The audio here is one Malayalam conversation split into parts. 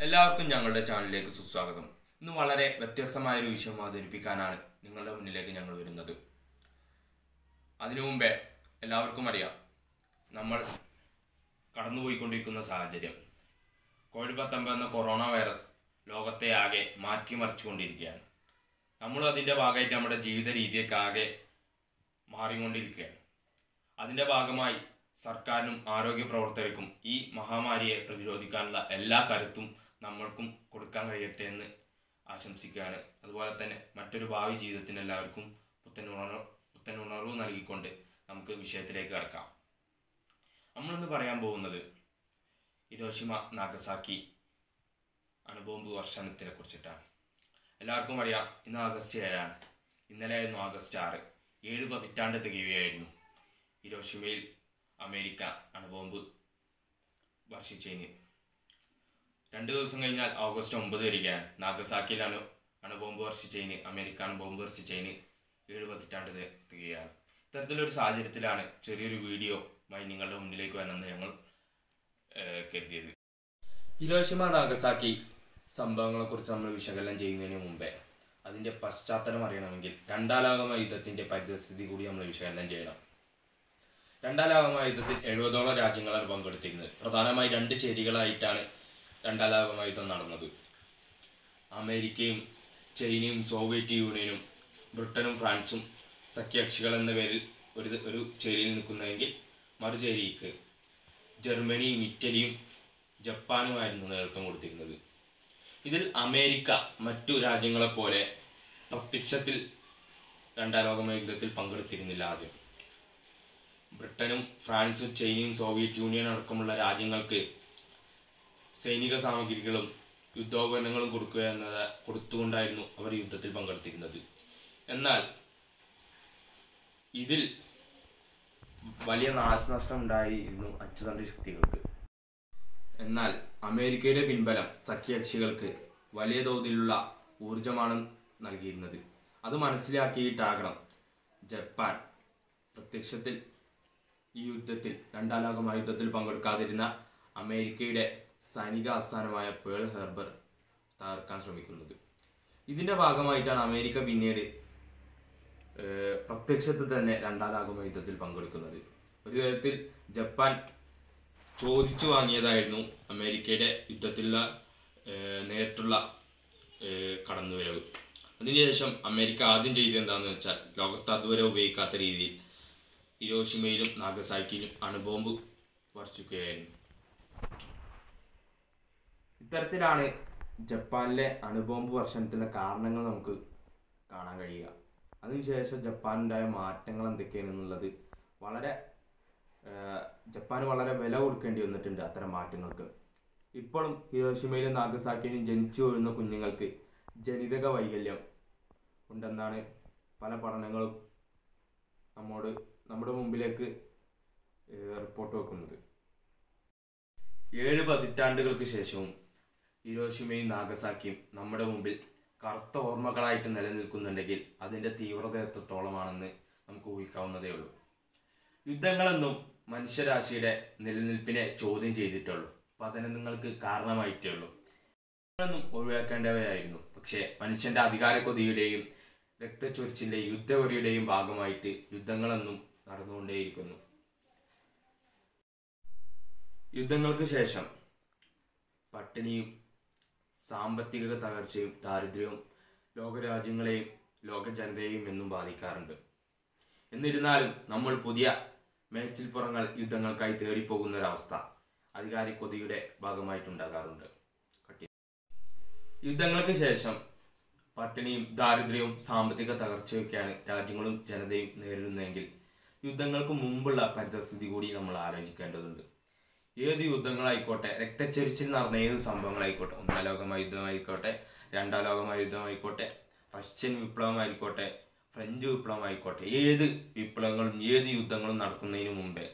എല്ലാവർക്കും ഞങ്ങളുടെ ചാനലിലേക്ക് സുസ്വാഗതം ഇന്ന് വളരെ വ്യത്യസ്തമായ ഒരു വിഷയം അവതരിപ്പിക്കാനാണ് നിങ്ങളുടെ മുന്നിലേക്ക് ഞങ്ങൾ വരുന്നത് അതിനു മുമ്പേ എല്ലാവർക്കും അറിയാം നമ്മൾ കടന്നുപോയിക്കൊണ്ടിരിക്കുന്ന സാഹചര്യം കോവിഡ് പത്തൊമ്പത് എന്ന കൊറോണ വൈറസ് ലോകത്തെ ആകെ മാറ്റിമറിച്ചുകൊണ്ടിരിക്കുകയാണ് നമ്മളും അതിൻ്റെ ഭാഗമായിട്ട് നമ്മുടെ ജീവിത രീതിയൊക്കെ ആകെ മാറിക്കൊണ്ടിരിക്കുകയാണ് അതിൻ്റെ ഭാഗമായി സർക്കാരിനും ആരോഗ്യ പ്രവർത്തകർക്കും ഈ മഹാമാരിയെ പ്രതിരോധിക്കാനുള്ള എല്ലാ കരുത്തും നമ്മൾക്കും കൊടുക്കാൻ കഴിയട്ടെ എന്ന് ആശംസിക്കുകയാണ് അതുപോലെ തന്നെ മറ്റൊരു ഭാവി ജീവിതത്തിന് എല്ലാവർക്കും പുത്തൻ ഉണർവ് പുത്തൻ ഉണർവ് നൽകിക്കൊണ്ട് നമുക്ക് വിഷയത്തിലേക്ക് കടക്കാം നമ്മളിന്ന് പറയാൻ പോകുന്നത് ഹിരോഷിമ നാഗസാക്കി അണുബോംബ് വർഷണത്തിനെ കുറിച്ചിട്ടാണ് എല്ലാവർക്കും അറിയാം ഇന്ന് ആഗസ്റ്റ് ഏഴാണ് ഇന്നലെ ആയിരുന്നു ആഗസ്റ്റ് ആറ് ഏഴ് പതിറ്റാണ്ട് തികയുകയായിരുന്നു ഹിരോഷിമയിൽ അമേരിക്ക അണുബോംബ് വർഷിച്ചതിന് രണ്ട് ദിവസം കഴിഞ്ഞാൽ ഓഗസ്റ്റ് ഒമ്പത് വരികയാണ് നാഗസാക്കിയിലാണ് അണുബോംബ് വർഷിച്ചതിന് അമേരിക്ക അണുബോംബ് വർഷിച്ചതിന് ഏഴ് പതിറ്റാണ്ട് തി- തികയാണ് ഇത്തരത്തിലൊരു സാഹചര്യത്തിലാണ് ചെറിയൊരു വീഡിയോ മായി നിങ്ങളുടെ മുന്നിലേക്ക് വരണമെന്ന് ഞങ്ങൾ ഏഹ്, കരുതിയത് ഹിരോഷിമ നാഗസാക്കി സംഭവങ്ങളെക്കുറിച്ച് നമ്മൾ വിശകലനം ചെയ്യുന്നതിന് മുമ്പേ അതിൻ്റെ പശ്ചാത്തലം അറിയണമെങ്കിൽ രണ്ടാം ലോക യുദ്ധത്തിൻ്റെ പരിതസ്ഥിതി കൂടി നമ്മൾ വിശകലനം ചെയ്യണം രണ്ടാം ലോക യുദ്ധത്തിൽ എഴുപതോളം രാജ്യങ്ങളാണ് പങ്കെടുത്തിരുന്നത് പ്രധാനമായി രണ്ട് ചേരികളായിട്ടാണ് രണ്ടാം ലോക യുദ്ധം നടന്നത് അമേരിക്കയും ചൈനയും സോവിയറ്റ് യൂണിയനും ബ്രിട്ടനും ഫ്രാൻസും സഖ്യകക്ഷികൾ എന്ന പേരിൽ ഒരു ഒരു ചേരിയിൽ നിൽക്കുന്നതെങ്കിൽ മറുചേരിക്ക് ജർമ്മനിയും ഇറ്റലിയും ജപ്പാനുമായിരുന്നു നേതൃത്വം കൊടുത്തിരുന്നത് ഇതിൽ അമേരിക്ക മറ്റു രാജ്യങ്ങളെപ്പോലെ പ്രത്യക്ഷത്തിൽ രണ്ടാം ലോക യുദ്ധത്തിൽ പങ്കെടുത്തിരുന്നില്ല ആദ്യം ബ്രിട്ടനും ഫ്രാൻസും ചൈനയും സോവിയറ്റ് യൂണിയൻ അടക്കമുള്ള രാജ്യങ്ങൾക്ക് സൈനിക സാമഗ്രികളും യുദ്ധോപകരണങ്ങളും കൊടുക്കുക എന്നത് കൊടുത്തുകൊണ്ടായിരുന്നു അവർ യുദ്ധത്തിൽ പങ്കെടുത്തിരുന്നത് എന്നാൽ ഇതിൽ വലിയ നാശനഷ്ടം ഉണ്ടായിരുന്നു അച്ചുതണ്ട് ശക്തികൾക്ക് എന്നാൽ അമേരിക്കയുടെ പിൻബലം സഖ്യകക്ഷികൾക്ക് വലിയ തോതിലുള്ള ഊർജമാണ് നൽകിയിരുന്നത് അത് മനസ്സിലാക്കിയിട്ടാകണം ജപ്പാൻ പ്രത്യക്ഷത്തിൽ ഈ യുദ്ധത്തിൽ രണ്ടാം ലോക മഹായുദ്ധത്തിൽ പങ്കെടുക്കാതിരുന്ന അമേരിക്കയുടെ സൈനിക ആസ്ഥാനമായ പേൾ ഹെർബർ തകർക്കാൻ ശ്രമിക്കുന്നത് ഇതിന്റെ ഭാഗമായിട്ടാണ് അമേരിക്ക പിന്നീട് ഏഹ്, പ്രത്യക്ഷത്തിൽ തന്നെ രണ്ടാം ലോക യുദ്ധത്തിൽ പങ്കെടുക്കുന്നത് ഒരു തരത്തിൽ ജപ്പാൻ ചോദിച്ചു വാങ്ങിയതായിരുന്നു അമേരിക്കയുടെ യുദ്ധത്തിലുള്ള ഏഹ്, നേരിട്ടുള്ള ഏഹ്, കടന്നുവരവ് അതിനുശേഷം അമേരിക്ക ആദ്യം ചെയ്തത് എന്താണെന്ന് വെച്ചാൽ ലോകത്ത് അതുവരെ ഉപയോഗിക്കാത്ത രീതിയിൽ ഹിരോഷിമയിലും നാഗസാക്കിയിലും അണുബോംബ് വർഷിക്കുകയായിരുന്നു ഇത്തരത്തിലാണ് ജപ്പാനിലെ അണുബോംബ് വർഷണത്തിൻ്റെ കാരണങ്ങൾ നമുക്ക് കാണാൻ കഴിയുക അതിനുശേഷം ജപ്പാനുണ്ടായ മാറ്റങ്ങൾ എന്തൊക്കെയാണെന്നുള്ളത് വളരെ ഏഹ്, ജപ്പാന് വളരെ വില കൊടുക്കേണ്ടി വന്നിട്ടുണ്ട് അത്തരം മാറ്റങ്ങൾക്ക് ഇപ്പോഴും ഹിരോഷിമയിലും നാഗസാക്കിയിലും ജനിച്ചു വീഴുന്ന കുഞ്ഞുങ്ങൾക്ക് ജനിതക വൈകല്യം ഉണ്ടെന്നാണ് പല പഠനങ്ങളും നമ്മോട് നമ്മുടെ മുമ്പിലേക്ക് ഏഹ്, റിപ്പോർട്ട് വെക്കുന്നത് ഏഴ് പതിറ്റാണ്ടുകൾക്ക് ശേഷവും ഹിരോഷിമയും നാഗസാക്കിയും നമ്മുടെ മുമ്പിൽ കറുത്ത ഓർമ്മകളായിട്ട് നിലനിൽക്കുന്നുണ്ടെങ്കിൽ അതിന്റെ തീവ്രത എത്രത്തോളമാണെന്ന് നമുക്ക് ഊഹിക്കാവുന്നതേ ഉള്ളൂ യുദ്ധങ്ങളെന്നും മനുഷ്യരാശിയുടെ നിലനിൽപ്പിനെ ചോദ്യം ചെയ്തിട്ടുള്ളൂ പതനങ്ങൾക്ക് കാരണമായിട്ടേ ഉള്ളൂ യുദ്ധങ്ങളൊന്നും ഒഴിവാക്കേണ്ടവയായിരുന്നു പക്ഷേ മനുഷ്യന്റെ അധികാര കൊതിയുടെയും രക്തച്ചൊരിച്ചിന്റെയും യുദ്ധവെറിയുടെയും ഭാഗമായിട്ട് യുദ്ധങ്ങളെന്നും നടന്നുകൊണ്ടേയിരിക്കുന്നു യുദ്ധങ്ങൾക്ക് ശേഷം പട്ടിണിയും സാമ്പത്തിക തകർച്ചയും ദാരിദ്ര്യവും ലോകരാജ്യങ്ങളെയും ലോക ജനതയെയും എന്നും ബാധിക്കാറുണ്ട് എന്നിരുന്നാലും നമ്മൾ പുതിയ മേച്ചിൽപ്പുറങ്ങൾ യുദ്ധങ്ങൾക്കായി തേടിപ്പോകുന്ന ഒരവസ്ഥ അധികാരി കൊതിയുടെ ഭാഗമായിട്ടുണ്ടാകാറുണ്ട് കട്ടി- യുദ്ധങ്ങൾക്ക് ശേഷം പട്ടിണിയും ദാരിദ്ര്യവും സാമ്പത്തിക തകർച്ചയൊക്കെയാണ് രാജ്യങ്ങളും ജനതയും നേരിടുന്നതെങ്കിൽ യുദ്ധങ്ങൾക്ക് മുമ്പുള്ള പരിതസ്ഥിതി കൂടി നമ്മൾ ആലോചിക്കേണ്ടതുണ്ട് ഏത് യുദ്ധങ്ങളായിക്കോട്ടെ രക്തച്ചൊരിച്ചിൽ നടന്ന ഏത് സംഭവങ്ങളായിക്കോട്ടെ ഒന്നാം ലോക യുദ്ധമായിക്കോട്ടെ രണ്ടാം ലോക യുദ്ധമായിക്കോട്ടെ റഷ്യൻ വിപ്ലവമായിക്കോട്ടെ ഫ്രഞ്ച് വിപ്ലവമായിക്കോട്ടെ ഏത് വിപ്ലവങ്ങളും ഏത് യുദ്ധങ്ങളും നടക്കുന്നതിന് മുമ്പേ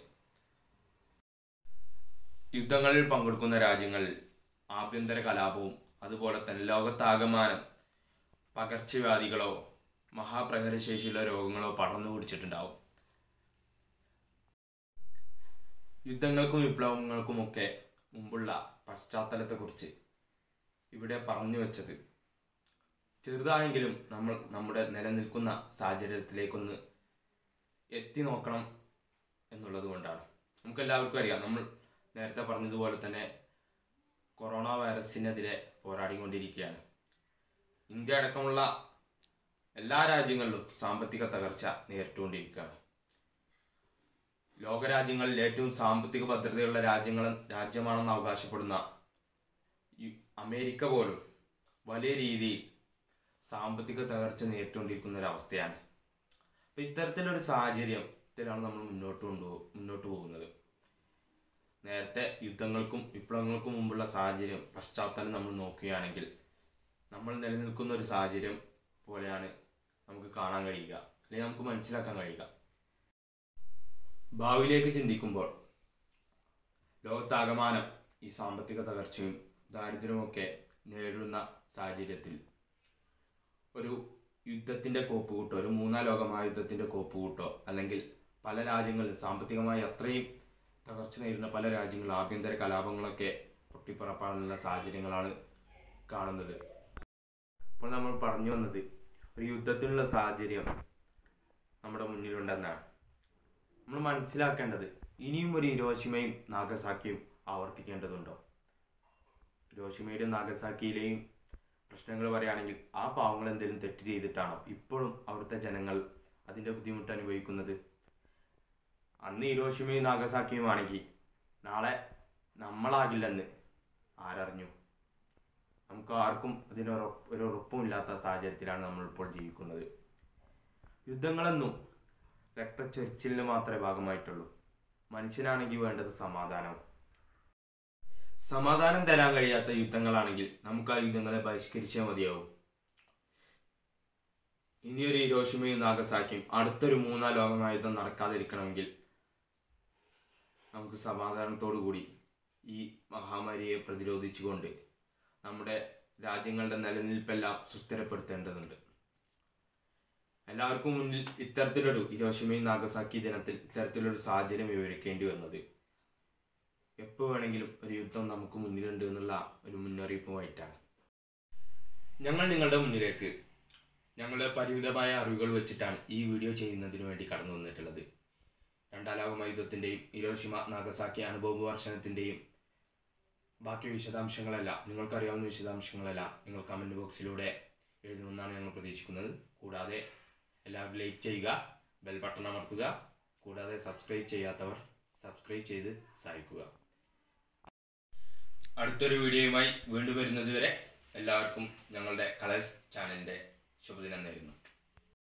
യുദ്ധങ്ങളിൽ പങ്കെടുക്കുന്ന രാജ്യങ്ങളിൽ ആഭ്യന്തര കലാപവും അതുപോലെ തന്നെ ലോകത്താകമാനം പകർച്ചവ്യാധികളോ മഹാപ്രഹരശേഷിയുള്ള രോഗങ്ങളോ പടർന്നു പിടിച്ചിട്ടുണ്ടാവും യുദ്ധങ്ങൾക്കും വിപ്ലവങ്ങൾക്കുമൊക്കെ മുമ്പുള്ള പശ്ചാത്തലത്തെക്കുറിച്ച് ഇവിടെ പറഞ്ഞു വെച്ചത് ചെറുതായെങ്കിലും നമ്മൾ നമ്മുടെ നിലനിൽക്കുന്ന സാഹചര്യത്തിലേക്കൊന്ന് എത്തി നോക്കണം എന്നുള്ളത് കൊണ്ടാണ് നമുക്ക് എല്ലാവർക്കും അറിയാം നമ്മൾ നേരത്തെ പറഞ്ഞതുപോലെ തന്നെ കൊറോണ വൈറസിനെതിരെ പോരാടിക്കൊണ്ടിരിക്കുകയാണ് ഇന്ത്യ അടക്കമുള്ള എല്ലാ രാജ്യങ്ങളിലും സാമ്പത്തിക തകർച്ച നേരിട്ടുകൊണ്ടിരിക്കുകയാണ് ലോകരാജ്യങ്ങളിൽ ഏറ്റവും സാമ്പത്തിക ഭദ്രതയുള്ള രാജ്യങ്ങൾ രാജ്യമാണെന്ന് അവകാശപ്പെടുന്ന യു- അമേരിക്ക പോലും വലിയ രീതിയിൽ സാമ്പത്തിക തകർച്ച നേരിട്ടുകൊണ്ടിരിക്കുന്ന ഒരു അവസ്ഥയാണ് അപ്പം ഇത്തരത്തിലൊരു സാഹചര്യത്തിലാണ് നമ്മൾ മുന്നോട്ട് കൊണ്ടു മുന്നോട്ട് പോകുന്നത് നേരത്തെ യുദ്ധങ്ങൾക്കും വിപ്ലവങ്ങൾക്കും മുമ്പുള്ള സാഹചര്യം പശ്ചാത്തലം നമ്മൾ നോക്കുകയാണെങ്കിൽ നമ്മൾ നിലനിൽക്കുന്ന ഒരു സാഹചര്യം പോലെയാണ് നമുക്ക് കാണാൻ കഴിയുക അല്ലെങ്കിൽ നമുക്ക് മനസ്സിലാക്കാൻ കഴിയുക ഭാവിയിലേക്ക് ചിന്തിക്കുമ്പോൾ ലോകത്താകമാനം ഈ സാമ്പത്തിക തകർച്ചയും ദാരിദ്ര്യവുമൊക്കെ നേരിടുന്ന സാഹചര്യത്തിൽ ഒരു യുദ്ധത്തിൻ്റെ കോപ്പുകൂട്ടോ ഒരു മൂന്നാം ലോക മഹായുദ്ധത്തിൻ്റെ കോപ്പുകൂട്ടോ അല്ലെങ്കിൽ പല രാജ്യങ്ങളിൽ സാമ്പത്തികമായി അത്രയും തകർച്ച നേരിടുന്ന പല രാജ്യങ്ങളിൽ ആഭ്യന്തര കലാപങ്ങളൊക്കെ പൊട്ടിപ്പുറപ്പാടുള്ള സാഹചര്യങ്ങളാണ് കാണുന്നത് അപ്പോൾ നമ്മൾ പറഞ്ഞു വന്നത് ഒരു യുദ്ധത്തിനുള്ള സാഹചര്യം നമ്മുടെ മുന്നിലുണ്ടെന്നാണ് നമ്മൾ മനസ്സിലാക്കേണ്ടത് ഇനിയും ഒരു ഹിരോഷിമയും നാഗസാക്കിയും ആവർത്തിക്കേണ്ടതുണ്ടോ ഹിരോഷിമയുടെയും നാഗസാക്കിയിലെയും പ്രശ്നങ്ങൾ പറയുകയാണെങ്കിൽ ആ പാവങ്ങൾ എന്തെങ്കിലും തെറ്റ് ചെയ്തിട്ടാണോ ഇപ്പോഴും അവിടുത്തെ ജനങ്ങൾ അതിൻ്റെ ബുദ്ധിമുട്ട് അനുഭവിക്കുന്നത് അന്ന് ഹിരോഷിമയും നാഗസാക്കിയും ആണെങ്കിൽ നാളെ നമ്മളാകില്ലെന്ന് ആരറിഞ്ഞു നമുക്ക് ആർക്കും അതിന് ഉറപ്പ് ഒരു ഉറപ്പുമില്ലാത്ത സാഹചര്യത്തിലാണ് നമ്മൾ ഇപ്പോൾ ജീവിക്കുന്നത് യുദ്ധങ്ങളെന്നും രക്തച്ചൊരിച്ചിലിന് മാത്രമേ ഭാഗമായിട്ടുള്ളൂ മനുഷ്യനാണെങ്കിൽ വേണ്ടത് സമാധാനം സമാധാനം തരാൻ കഴിയാത്ത യുദ്ധങ്ങളാണെങ്കിൽ നമുക്ക് ആ യുദ്ധങ്ങളെ ബഹിഷ്കരിച്ചാൽ മതിയാവും ഇനിയൊരു ഹിരോഷിമയും നാഗസാക്കിയും അടുത്തൊരു മൂന്നാം ലോകമഹായുദ്ധം നടക്കാതിരിക്കണമെങ്കിൽ നമുക്ക് സമാധാനത്തോടു കൂടി ഈ മഹാമാരിയെ പ്രതിരോധിച്ചുകൊണ്ട് നമ്മുടെ രാജ്യങ്ങളുടെ നിലനിൽപ്പെല്ലാം സുസ്ഥിരപ്പെടുത്തേണ്ടതുണ്ട് എല്ലാവർക്കും മുന്നിൽ ഇത്തരത്തിലൊരു ഹിരോഷിമയും നാഗസാക്കി ദിനത്തിൽ ഇത്തരത്തിലൊരു സാഹചര്യം വിവരിക്കേണ്ടി വന്നത് എപ്പോൾ വേണമെങ്കിലും ഒരു യുദ്ധം നമുക്ക് മുന്നിലുണ്ട് എന്നുള്ള ഒരു മുന്നറിയിപ്പുമായിട്ടാണ് ഞങ്ങൾ നിങ്ങളുടെ മുന്നിലേക്ക് ഞങ്ങളുടെ പരിമിതമായ അറിവുകൾ വെച്ചിട്ടാണ് ഈ വീഡിയോ ചെയ്യുന്നതിന് വേണ്ടി കടന്നു വന്നിട്ടുള്ളത് രണ്ടാം ലോക യുദ്ധത്തിൻ്റെയും ഹിരോഷിമ നാഗസാക്കി അനുഭവ വർഷണത്തിൻ്റെയും ബാക്കി വിശദാംശങ്ങളെല്ലാം നിങ്ങൾക്കറിയാവുന്ന വിശദാംശങ്ങളെല്ലാം നിങ്ങൾ കമൻറ്റ് ബോക്സിലൂടെ എഴുതുമെന്നാണ് ഞങ്ങൾ പ്രതീക്ഷിക്കുന്നത് കൂടാതെ എല്ലാവരും ലൈക്ക് ചെയ്യുക ബെൽ ബട്ടൺ അമർത്തുക കൂടാതെ സബ്സ്ക്രൈബ് ചെയ്യാത്തവർ സബ്സ്ക്രൈബ് ചെയ്ത് സഹായിക്കുക അടുത്തൊരു വീഡിയോയുമായി വീണ്ടും വരുന്നതുവരെ എല്ലാവർക്കും ഞങ്ങളുടെ കളേഴ്സ് ചാനലിൻ്റെ ശുഭദിനം നേരുന്നു